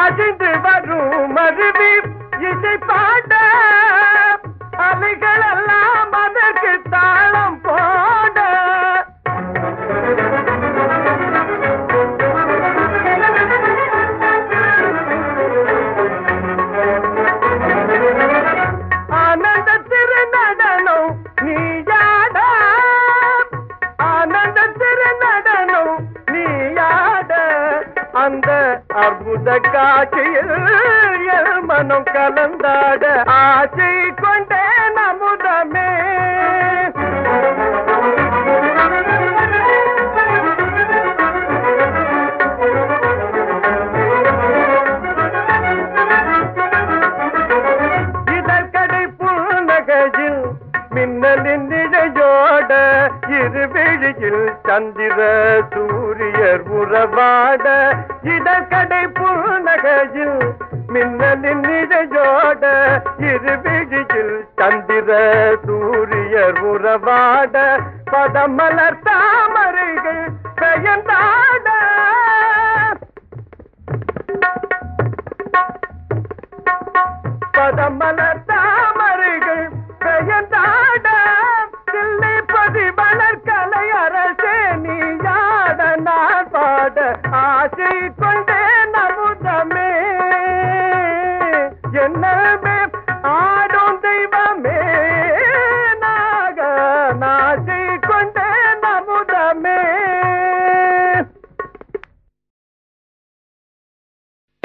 அசிந்து வரும் அருவி இசை பாட அவைகள் எல்லாம் அதற்கு தாளம் போட ஆனந்த திருநடனம் நீயாட ஆனந்த திருநடனம் நீயாட அந்த அற்புத காட்சியில் என் மனம் கலந்தாட ஆசை கொண்டே நமுதமே இதற்கடை புன்னகையில் மின்னலின் நிழையோட இருவிழியில் சந்திர சூரியர் உறவாட இதற்கடை புன்னகையில் மின்னலின் நிழையோட இருவிழியில் சந்திர சூரியர் உறவாட பதமலர் தாமரைகள் பெயர்ந்தாட பதமலர் தாமரைகள் பெயர்ந்தாட தில்லை பதிமலர் கலை அரசே நீயாட நான் பாட ஆசை கொண்டே நமுதமே என்னமே